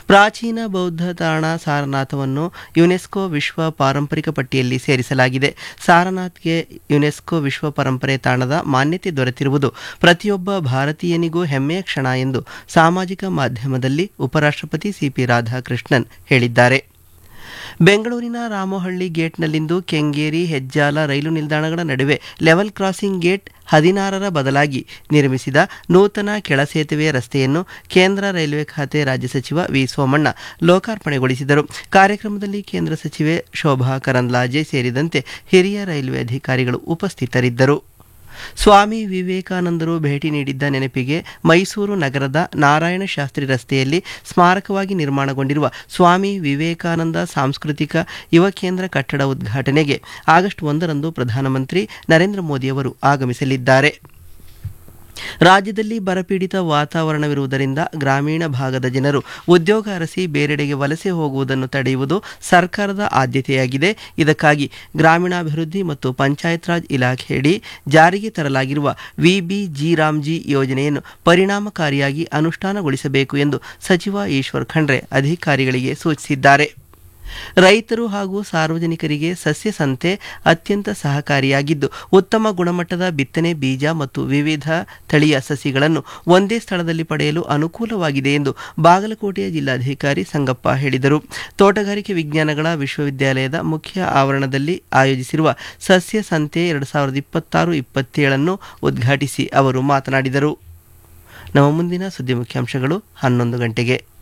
ಪ್ರಾಚೀನ ಬೌದ್ಧ ತಾಣ ಸಾರನಾಥವನ್ನು ಯುನೆಸ್ಕೋ ವಿಶ್ವ ಪಾರಂಪರಿಕ ಪಟ್ಟಿಯಲ್ಲಿ ಸೇರಿಸಲಾಗಿದೆ ಸಾರನಾಥ್ಗೆ ಯುನೆಸ್ಕೋ ವಿಶ್ವ ಪರಂಪರೆ ತಾಣದ ಮಾನ್ಯತೆ ದೊರೆತಿರುವುದು ಪ್ರತಿಯೊಬ್ಬ ಭಾರತೀಯನಿಗೂ ಹೆಮ್ಮೆಯ ಕ್ಷಣ ಎಂದು ಸಾಮಾಜಿಕ ಮಾಧ್ಯಮದಲ್ಲಿ ಉಪರಾಷ್ಟ್ರಪತಿ ಸಿಪಿ ರಾಧಾಕೃಷ್ಣನ್ ಹೇಳಿದ್ದಾರೆ ಬೆಂಗಳೂರಿನ ರಾಮೋಹಳ್ಳಿ ಗೇಟ್ನಲ್ಲಿಂದು ಕೆಂಗೇರಿ ಹೆಜ್ಜಾಲ ರೈಲು ನಿಲ್ದಾಣಗಳ ನಡುವೆ ಲೆವೆಲ್ ಕ್ರಾಸಿಂಗ್ ಗೇಟ್ ಹದಿನಾರರ ಬದಲಾಗಿ ನಿರ್ಮಿಸಿದ ನೂತನ ಕೆಳಸೇತುವೆ ರಸ್ತೆಯನ್ನು ಕೇಂದ್ರ ರೈಲ್ವೆ ಖಾತೆ ರಾಜ್ಯ ಸಚಿವ ವಿ ಸೋಮಣ್ಣ ಲೋಕಾರ್ಪಣೆಗೊಳಿಸಿದರು ಕಾರ್ಯಕ್ರಮದಲ್ಲಿ ಕೇಂದ್ರ ಸಚಿವೆ ಶೋಭಾ ಕರಂದ್ಲಾಜೆ ಸೇರಿದಂತೆ ಹಿರಿಯ ರೈಲ್ವೆ ಅಧಿಕಾರಿಗಳು ಉಪಸ್ಥಿತರಿದ್ದರು ಸ್ವಾಮಿ ವಿವೇಕಾನಂದರು ಭೇಟಿ ನೀಡಿದ್ದ ನೆನಪಿಗೆ ಮೈಸೂರು ನಗರದ ನಾರಾಯಣ ಶಾಸ್ತ್ರಿ ರಸ್ತೆಯಲ್ಲಿ ಸ್ಮಾರಕವಾಗಿ ನಿರ್ಮಾಣಗೊಂಡಿರುವ ಸ್ವಾಮಿ ವಿವೇಕಾನಂದ ಸಾಂಸ್ಕೃತಿಕ ಯುವ ಕೇಂದ್ರ ಕಟ್ಟಡ ಉದ್ಘಾಟನೆಗೆ ಆಗಸ್ಟ್ ಒಂದರಂದು ಪ್ರಧಾನಮಂತ್ರಿ ನರೇಂದ್ರ ಮೋದಿಯವರು ಆಗಮಿಸಲಿದ್ದಾರೆ ರಾಜ್ಯದಲ್ಲಿ ಬರಪೀಡಿತ ವಾತಾವರಣವಿರುವುದರಿಂದ ಗ್ರಾಮೀಣ ಭಾಗದ ಜನರು ಉದ್ಯೋಗ ಅರಸಿ ಬೇರೆಡೆಗೆ ವಲಸೆ ಹೋಗುವುದನ್ನು ತಡೆಯುವುದು ಸರ್ಕಾರದ ಆದ್ಯತೆಯಾಗಿದೆ ಇದಕ್ಕಾಗಿ ಗ್ರಾಮೀಣಾಭಿವೃದ್ಧಿ ಮತ್ತು ಪಂಚಾಯತ್ ರಾಜ್ ಇಲಾಖೆಯಡಿ ಜಾರಿಗೆ ತರಲಾಗಿರುವ ವಿಬಿಜಿ ರಾಮ್ಜಿ ಯೋಜನೆಯನ್ನು ಪರಿಣಾಮಕಾರಿಯಾಗಿ ಅನುಷ್ಠಾನಗೊಳಿಸಬೇಕು ಎಂದು ಸಚಿವ ಈಶ್ವರ್ ಖಂಡ್ರೆ ಅಧಿಕಾರಿಗಳಿಗೆ ಸೂಚಿಸಿದ್ದಾರೆ ರೈತರು ಹಾಗೂ ಸಾರ್ವಜನಿಕರಿಗೆ ಸಸ್ಯ ಸಂತೆ ಅತ್ಯಂತ ಸಹಕಾರಿಯಾಗಿದ್ದು ಉತ್ತಮ ಗುಣಮಟ್ಟದ ಬಿತ್ತನೆ ಬೀಜ ಮತ್ತು ವಿವಿಧ ತಳಿಯ ಸಸಿಗಳನ್ನು ಒಂದೇ ಸ್ಥಳದಲ್ಲಿ ಪಡೆಯಲು ಅನುಕೂಲವಾಗಿದೆ ಎಂದು ಬಾಗಲಕೋಟೆಯ ಜಿಲ್ಲಾಧಿಕಾರಿ ಸಂಗಪ್ಪ ಹೇಳಿದರು ತೋಟಗಾರಿಕೆ ವಿಜ್ಞಾನಗಳ ವಿಶ್ವವಿದ್ಯಾಲಯದ ಮುಖ್ಯ ಆವರಣದಲ್ಲಿ ಆಯೋಜಿಸಿರುವ ಸಸ್ಯ ಸಂತೆ ಎರಡು ಸಾವಿರದ ಇಪ್ಪತ್ತಾರು ಇಪ್ಪತ್ತೇಳನ್ನು ಉದ್ಘಾಟಿಸಿ ಅವರು ಮಾತನಾಡಿದರು ನಮ್ಮ ಮುಂದಿನ ಸುದ್ದಿ ಮುಖ್ಯಾಂಶಗಳು ಹನ್ನೊಂದು ಗಂಟೆಗೆ